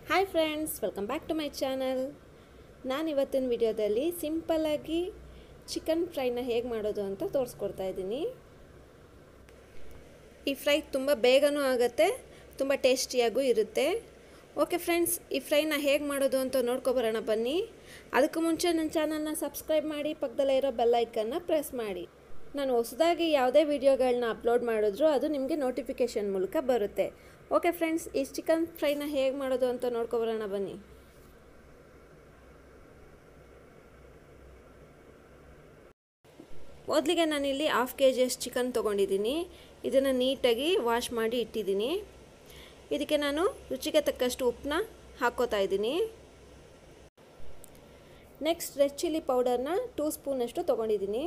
hi friends welcome back to my channel ನಾನು ಇವತ್ತಿನ ವಿಡಿಯೋದಲ್ಲಿ ಸಿಂಪಲ್ಲಾಗಿ ಚಿಕನ್ ಫ್ರೈನ ಹೇಗೆ ಮಾಡೋದು ಅಂತ ತೋರಿಸ್ಕೊಡ್ತಾ ಇದ್ದೀನಿ ಈ ಫ್ರೈ ತುಂಬ ಬೇಗನೂ ಆಗುತ್ತೆ ತುಂಬ ಟೇಸ್ಟಿಯಾಗೂ ಇರುತ್ತೆ ಓಕೆ ಫ್ರೆಂಡ್ಸ್ ಈ ಫ್ರೈನ ಹೇಗೆ ಮಾಡೋದು ಅಂತ ನೋಡ್ಕೊಬರೋಣ ಬನ್ನಿ ಅದಕ್ಕೂ ಮುಂಚೆ ನನ್ನ ಚಾನಲ್ನ ಸಬ್ಸ್ಕ್ರೈಬ್ ಮಾಡಿ ಪಕ್ಕದಲ್ಲೇ ಇರೋ ಬೆಲ್ಲೈಕನ್ನ ಪ್ರೆಸ್ ಮಾಡಿ ನಾನು ಹೊಸದಾಗಿ ಯಾವುದೇ ವಿಡಿಯೋಗಳನ್ನ ಅಪ್ಲೋಡ್ ಮಾಡಿದ್ರು ಅದು ನಿಮಗೆ ನೋಟಿಫಿಕೇಷನ್ ಮೂಲಕ ಬರುತ್ತೆ ಓಕೆ ಫ್ರೆಂಡ್ಸ್ ಈ ಚಿಕನ್ ಫ್ರೈನ ಹೇಗೆ ಮಾಡೋದು ಅಂತ ನೋಡ್ಕೊಬರೋಣ ಬನ್ನಿ ಮೊದಲಿಗೆ ನಾನಿಲ್ಲಿ ಹಾಫ್ ಕೆ ಜಿಯಷ್ಟು ಚಿಕನ್ ತೊಗೊಂಡಿದ್ದೀನಿ ಇದನ್ನು ನೀಟಾಗಿ ವಾಶ್ ಮಾಡಿ ಇಟ್ಟಿದ್ದೀನಿ ಇದಕ್ಕೆ ನಾನು ರುಚಿಗೆ ತಕ್ಕಷ್ಟು ಉಪ್ಪನ್ನ ಹಾಕ್ಕೋತಾ ಇದ್ದೀನಿ ನೆಕ್ಸ್ಟ್ ರೆಡ್ ಚಿಲ್ಲಿ ಪೌಡರ್ನ ಟೂ ಸ್ಪೂನಷ್ಟು ತೊಗೊಂಡಿದ್ದೀನಿ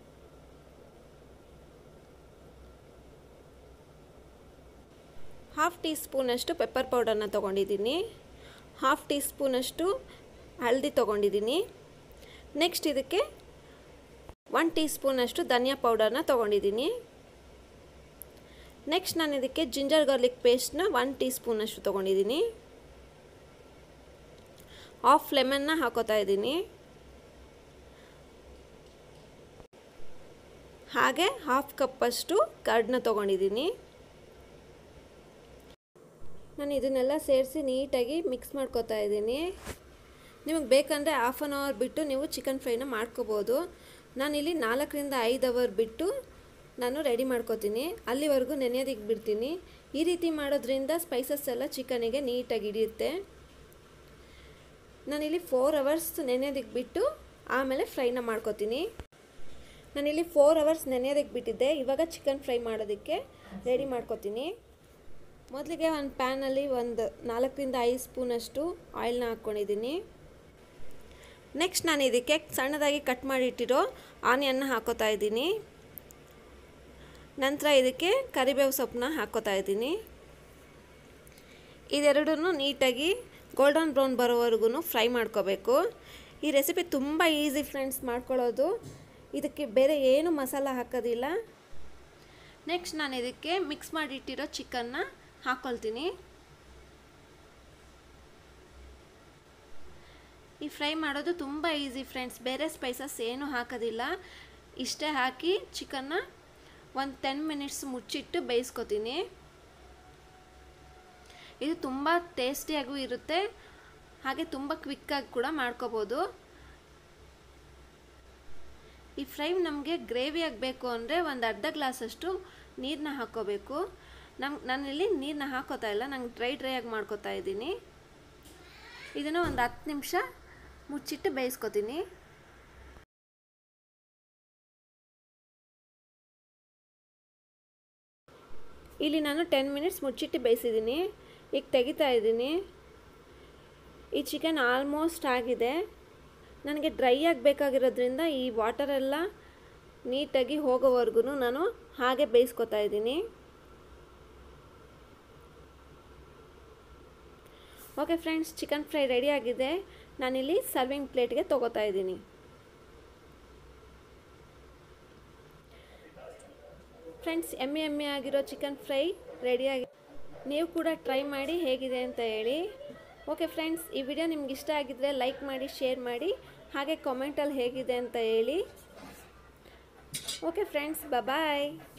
ಹಾಫ್ ಟೀ ಸ್ಪೂನಷ್ಟು ಪೆಪ್ಪರ್ ಪೌಡರ್ನ ತೊಗೊಂಡಿದ್ದೀನಿ ಹಾಫ್ ಟೀ ಸ್ಪೂನಷ್ಟು ಹಳದಿ ತೊಗೊಂಡಿದ್ದೀನಿ ನೆಕ್ಸ್ಟ್ ಇದಕ್ಕೆ ಒನ್ ಟೀ ಸ್ಪೂನಷ್ಟು ಧನಿಯಾ ಪೌಡರ್ನ ತೊಗೊಂಡಿದ್ದೀನಿ ನೆಕ್ಸ್ಟ್ ನಾನು ಇದಕ್ಕೆ ಜಿಂಜರ್ ಗಾರ್ಲಿಕ್ ಪೇಸ್ಟ್ನ ಒನ್ ಟೀ ಸ್ಪೂನಷ್ಟು ತೊಗೊಂಡಿದ್ದೀನಿ ಹಾಫ್ ಲೆಮನ್ನ ಹಾಕೋತಾ ಇದ್ದೀನಿ ಹಾಗೆ ಹಾಫ್ ಕಪ್ಪಷ್ಟು ಕರ್ಡ್ನ ತೊಗೊಂಡಿದ್ದೀನಿ ನಾನು ಇದನ್ನೆಲ್ಲ ಸೇರಿಸಿ ನೀಟಾಗಿ ಮಿಕ್ಸ್ ಮಾಡ್ಕೋತಾ ಇದ್ದೀನಿ ನಿಮಗೆ ಬೇಕಂದರೆ ಹಾಫ್ ಆನ್ ಅವರ್ ಬಿಟ್ಟು ನೀವು ಚಿಕನ್ ಫ್ರೈನ ಮಾಡ್ಕೋಬೋದು ನಾನಿಲ್ಲಿ ನಾಲ್ಕರಿಂದ ಐದು ಅವರ್ ಬಿಟ್ಟು ನಾನು ರೆಡಿ ಮಾಡ್ಕೋತೀನಿ ಅಲ್ಲಿವರೆಗೂ ನೆನೆಯೋದಕ್ಕೆ ಬಿಡ್ತೀನಿ ಈ ರೀತಿ ಮಾಡೋದ್ರಿಂದ ಸ್ಪೈಸಸ್ ಎಲ್ಲ ಚಿಕನಿಗೆ ನೀಟಾಗಿ ಹಿಡಿಯುತ್ತೆ ನಾನಿಲ್ಲಿ ಫೋರ್ ಅವರ್ಸ್ ನೆನೆಯೋದಕ್ಕೆ ಬಿಟ್ಟು ಆಮೇಲೆ ಫ್ರೈನ ಮಾಡ್ಕೋತೀನಿ ನಾನಿಲ್ಲಿ ಫೋರ್ ಅವರ್ಸ್ ನೆನೆಯೋದಕ್ಕೆ ಬಿಟ್ಟಿದ್ದೆ ಇವಾಗ ಚಿಕನ್ ಫ್ರೈ ಮಾಡೋದಕ್ಕೆ ರೆಡಿ ಮಾಡ್ಕೋತೀನಿ ಮೊದಲಿಗೆ ಒಂದು ಪ್ಯಾನಲ್ಲಿ ಒಂದು ನಾಲ್ಕರಿಂದ ಐದು ಸ್ಪೂನಷ್ಟು ಆಯಿಲ್ನ ಹಾಕ್ಕೊಂಡಿದ್ದೀನಿ ನೆಕ್ಸ್ಟ್ ನಾನು ಇದಕ್ಕೆ ಸಣ್ಣದಾಗಿ ಕಟ್ ಮಾಡಿಟ್ಟಿರೋ ಆನಿಯನ್ನ ಹಾಕೋತಾ ಇದ್ದೀನಿ ನಂತರ ಇದಕ್ಕೆ ಕರಿಬೇವು ಸೊಪ್ಪನ್ನ ಹಾಕೋತಾ ಇದ್ದೀನಿ ಇದೆರಡೂ ನೀಟಾಗಿ ಗೋಲ್ಡನ್ ಬ್ರೌನ್ ಬರೋವರೆಗೂ ಫ್ರೈ ಮಾಡ್ಕೋಬೇಕು ಈ ರೆಸಿಪಿ ತುಂಬ ಈಸಿ ಫ್ರೆಂಡ್ಸ್ ಮಾಡ್ಕೊಳ್ಳೋದು ಇದಕ್ಕೆ ಬೇರೆ ಏನು ಮಸಾಲ ಹಾಕೋದಿಲ್ಲ ನೆಕ್ಸ್ಟ್ ನಾನು ಇದಕ್ಕೆ ಮಿಕ್ಸ್ ಮಾಡಿಟ್ಟಿರೋ ಚಿಕನ್ನ ಹಾಕ್ಕೊಳ್ತೀನಿ ಈ ಫ್ರೈ ಮಾಡೋದು ತುಂಬ ಈಸಿ ಫ್ರೆಂಡ್ಸ್ ಬೇರೆ ಸ್ಪೈಸಸ್ ಏನೂ ಹಾಕೋದಿಲ್ಲ ಇಷ್ಟೇ ಹಾಕಿ ಚಿಕನ್ನ ಒಂದು ಟೆನ್ ಮಿನಿಟ್ಸ್ ಮುಚ್ಚಿಟ್ಟು ಬೇಯಿಸ್ಕೊತೀನಿ ಇದು ತುಂಬ ಟೇಸ್ಟಿಯಾಗೂ ಇರುತ್ತೆ ಹಾಗೆ ತುಂಬ ಕ್ವಿಕ್ಕಾಗಿ ಕೂಡ ಮಾಡ್ಕೋಬೋದು ಈ ಫ್ರೈ ನಮಗೆ ಗ್ರೇವಿ ಆಗಬೇಕು ಅಂದರೆ ಒಂದು ಅರ್ಧ ಗ್ಲಾಸಷ್ಟು ನೀರನ್ನ ಹಾಕ್ಕೋಬೇಕು ನಮ್ಗೆ ನಾನಿಲ್ಲಿ ನೀರನ್ನ ಹಾಕೋತಾ ಇಲ್ಲ ನಂಗೆ ಡ್ರೈ ಡ್ರೈ ಆಗಿ ಮಾಡ್ಕೋತಾ ಇದ್ದೀನಿ ಇದನ್ನು ಒಂದು ಹತ್ತು ನಿಮಿಷ ಮುಚ್ಚಿಟ್ಟು ಬೇಯಿಸ್ಕೊತೀನಿ ಇಲ್ಲಿ ನಾನು ಟೆನ್ ಮಿನಿಟ್ಸ್ ಮುಚ್ಚಿಟ್ಟು ಬೇಯಿಸಿದ್ದೀನಿ ಈಗ ತೆಗಿತಾ ಇದ್ದೀನಿ ಈ ಚಿಕನ್ ಆಲ್ಮೋಸ್ಟ್ ಆಗಿದೆ ನನಗೆ ಡ್ರೈ ಆಗಬೇಕಾಗಿರೋದ್ರಿಂದ ಈ ವಾಟರೆಲ್ಲ ನೀಟಾಗಿ ಹೋಗೋವರೆಗೂ ನಾನು ಹಾಗೆ ಬೇಯಿಸ್ಕೊತಾ ಇದ್ದೀನಿ okay friends chicken fry ready ಆಗಿದೆ ನಾನಿಲ್ಲಿ ಸರ್ವಿಂಗ್ ಪ್ಲೇಟ್ಗೆ ತೊಗೋತಾ ಇದ್ದೀನಿ ಫ್ರೆಂಡ್ಸ್ ಎಮ್ಮೆ ಎಮ್ಮೆ ಆಗಿರೋ ಚಿಕನ್ ಫ್ರೈ ರೆಡಿಯಾಗಿ ನೀವು ಕೂಡ ಟ್ರೈ ಮಾಡಿ ಹೇಗಿದೆ ಅಂತ ಹೇಳಿ ಓಕೆ ಫ್ರೆಂಡ್ಸ್ ಈ ವಿಡಿಯೋ ನಿಮ್ಗೆ ಇಷ್ಟ ಆಗಿದ್ದರೆ ಲೈಕ್ ಮಾಡಿ ಶೇರ್ ಮಾಡಿ ಹಾಗೆ ಕಾಮೆಂಟಲ್ಲಿ ಹೇಗಿದೆ ಅಂತ ಹೇಳಿ ಓಕೆ ಫ್ರೆಂಡ್ಸ್ ಬಾಯ್